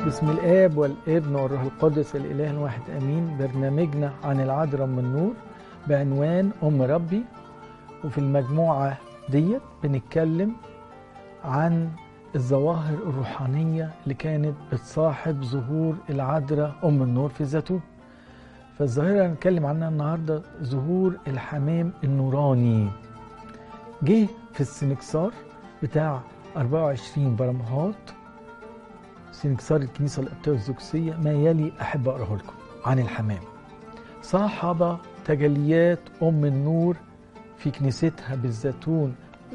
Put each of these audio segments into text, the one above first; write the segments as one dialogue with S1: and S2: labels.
S1: بسم الآب والابن والروح القدس الإله الواحد آمين برنامجنا عن العذراء من النور بعنوان أم ربي وفي المجموعة ديت بنتكلم عن الظواهر الروحانية اللي كانت بتصاحب ظهور العذراء أم النور في الزيتون فالظاهرة اللي هنتكلم عنها النهاردة ظهور الحمام النوراني جه في السنكسار بتاع 24 برمهات سنكسار الكنيسة القبطية الزوكسية ما يلي أحب أقرأه لكم عن الحمام صاحب تجليات أم النور في كنيستها بالزيتون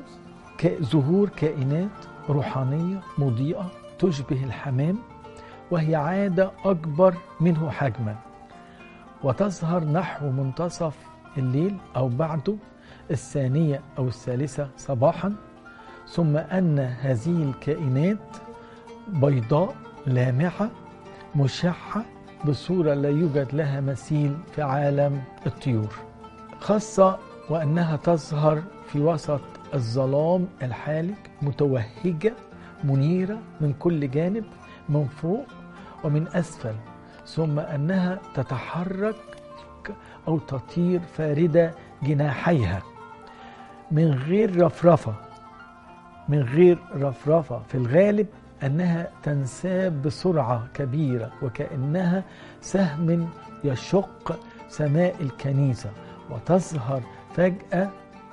S1: ظهور كائنات روحانية مضيئة تشبه الحمام وهي عادة أكبر منه حجما وتظهر نحو منتصف الليل أو بعده الثانية أو الثالثة صباحا ثم أن هذه الكائنات بيضاء لامعة مشحة بصورة لا يوجد لها مثيل في عالم الطيور خاصة وأنها تظهر في وسط الظلام الحالك متوهجة منيرة من كل جانب من فوق ومن أسفل ثم أنها تتحرك أو تطير فاردة جناحيها من غير رفرفة من غير رفرفة في الغالب أنها تنساب بسرعة كبيرة وكأنها سهم يشق سماء الكنيسة وتظهر فجأة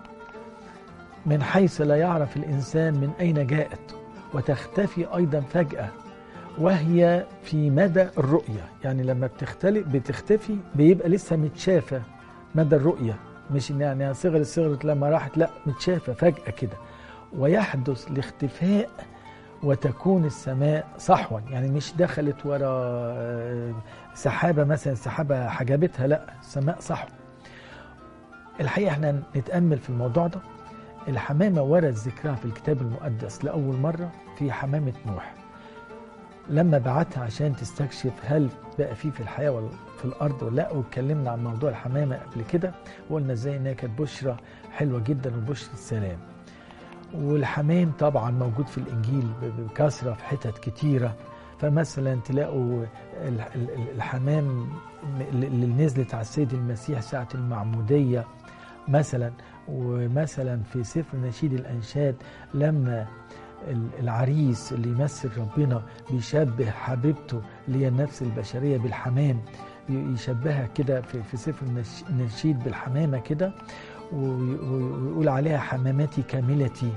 S1: من حيث لا يعرف الإنسان من أين جاءت وتختفي أيضا فجأة وهي في مدى الرؤية يعني لما بتختلف بتختفي بيبقى لسه متشافة مدى الرؤية مش إن يعني صغرت صغرت لما راحت لا متشافة فجأة كده ويحدث الاختفاء وتكون السماء صحوا يعني مش دخلت ورا سحابة مثلا سحابة حجبتها لا السماء صحو الحقيقة احنا نتأمل في الموضوع ده الحمامة ورد ذكرها في الكتاب المقدس لأول مرة في حمامة نوح لما بعتها عشان تستكشف هل بقى فيه في الحياة ولا في الأرض ولا لا واتكلمنا عن موضوع الحمامة قبل كده وقلنا ازاي انها كانت بشرة حلوة جدا وبشرة السلام والحمام طبعا موجود في الإنجيل بكثرة في حتت كتيرة فمثلا تلاقوا الحمام اللي نزلت على السيد المسيح ساعة المعمودية مثلا ومثلا في سفر نشيد الأنشاد لما العريس اللي يمثل ربنا بيشبه حبيبته اللي هي النفس البشرية بالحمام يشبهها كده في, في سفر النشيد بالحمامة كده ويقول عليها حمامتي كاملتي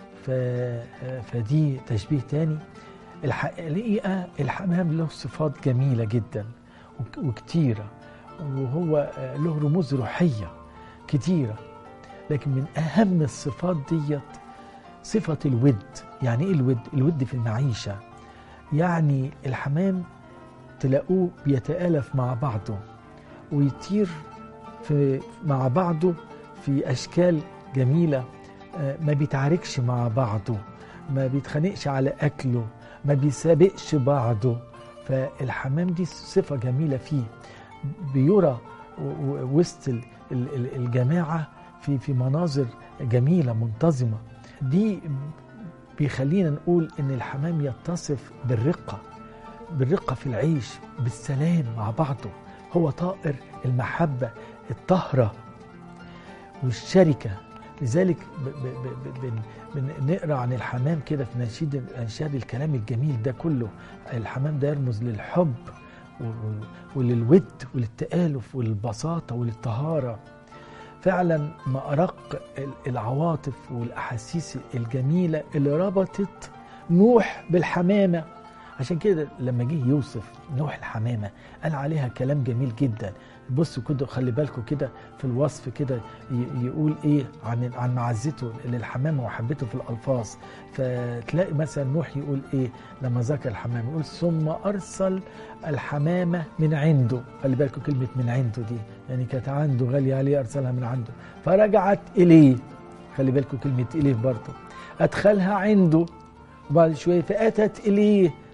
S1: فدي تشبيه تاني الحقيقة الحمام له صفات جميلة جدا وكتيرة وهو له رموز روحية كتيرة لكن من أهم الصفات ديت صفة الود يعني إيه الود؟ الود في المعيشة يعني الحمام تلاقوه بيتآلف مع بعضه ويطير في مع بعضه في أشكال جميلة ما بيتعاركش مع بعضه ما بيتخانقش على أكله ما بيسابقش بعضه فالحمام دي صفة جميلة فيه بيرى وسط الجماعة في في مناظر جميلة منتظمة دي بيخلينا نقول ان الحمام يتصف بالرقة بالرقة في العيش بالسلام مع بعضه هو طائر المحبة الطهرة والشركة لذلك بنقرا عن الحمام كده في نشيد انشاد الكلام الجميل ده كله الحمام ده يرمز للحب وللود وللتآلف وللبساطة وللطهارة فعلا ما أرق العواطف والأحاسيس الجميلة اللي ربطت نوح بالحمامة عشان كده لما جه يوصف نوح الحمامة قال عليها كلام جميل جدا بصوا كده خلي بالكم كده في الوصف كده يقول ايه عن عن معزته للحمامه وحبته في الالفاظ فتلاقي مثلا نوح يقول ايه لما ذكر الحمامه يقول ثم ارسل الحمامه من عنده خلي بالكم كلمه من عنده دي يعني كانت عنده غاليه عليه ارسلها من عنده فرجعت اليه خلي بالكم كلمه اليه برضه ادخلها عنده وبعد شويه فاتت اليه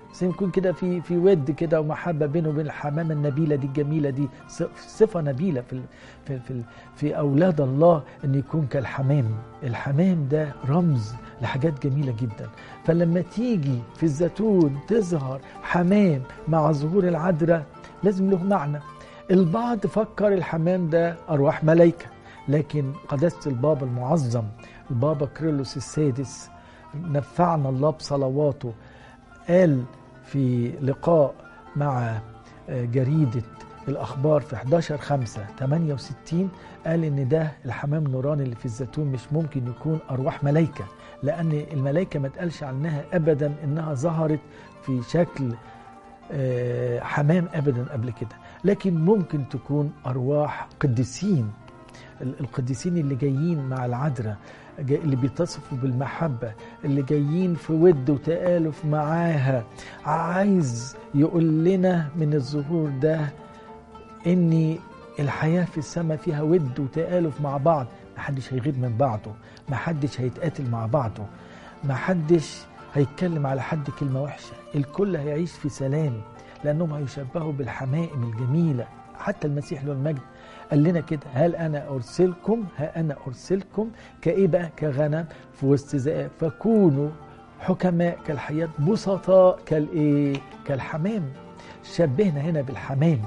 S1: زي ما يكون كده في في ود كده ومحبه بينه وبين الحمامه النبيله دي الجميله دي صفه نبيله في في في, في اولاد الله ان يكون كالحمام الحمام ده رمز لحاجات جميله جدا فلما تيجي في الزيتون تظهر حمام مع ظهور العذراء لازم له معنى البعض فكر الحمام ده ارواح ملائكه لكن قداسه البابا المعظم البابا كريلوس السادس نفعنا الله بصلواته قال في لقاء مع جريدة الأخبار في 11 5 68 قال إن ده الحمام نوراني اللي في الزيتون مش ممكن يكون أرواح ملايكة لأن الملايكة ما تقالش عنها أبدا إنها ظهرت في شكل حمام أبدا قبل كده لكن ممكن تكون أرواح قديسين القديسين اللي جايين مع العذراء اللي بيتصفوا بالمحبة اللي جايين في ود وتآلف معاها عايز يقول لنا من الظهور ده ان الحياة في السماء فيها ود وتآلف مع بعض محدش هيغيب من بعضه محدش هيتقاتل مع بعضه محدش هيتكلم على حد كلمة وحشة الكل هيعيش في سلام لأنهم هيشبهوا بالحمائم الجميلة حتى المسيح له المجد قال لنا كده هل انا ارسلكم ها انا ارسلكم كايه بقى كغنم في وسط ذئاب فكونوا حكماء كالحياة بسطاء كالايه كالحمام شبهنا هنا بالحمام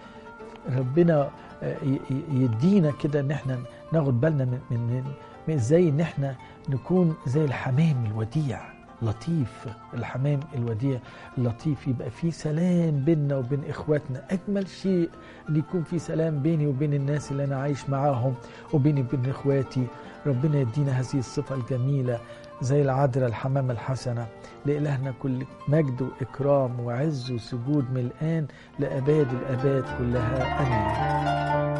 S1: ربنا يدينا كده ان احنا ناخد بالنا من من, من ازاي ان احنا نكون زي الحمام الوديع لطيف الحمام الوديع اللطيف يبقى في سلام بيننا وبين اخواتنا اجمل شيء ان يكون في سلام بيني وبين الناس اللي انا عايش معاهم وبيني وبين اخواتي ربنا يدينا هذه الصفه الجميله زي العذراء الحمامة الحسنة لإلهنا كل مجد وإكرام وعز وسجود من الآن لأباد الأباد كلها آمين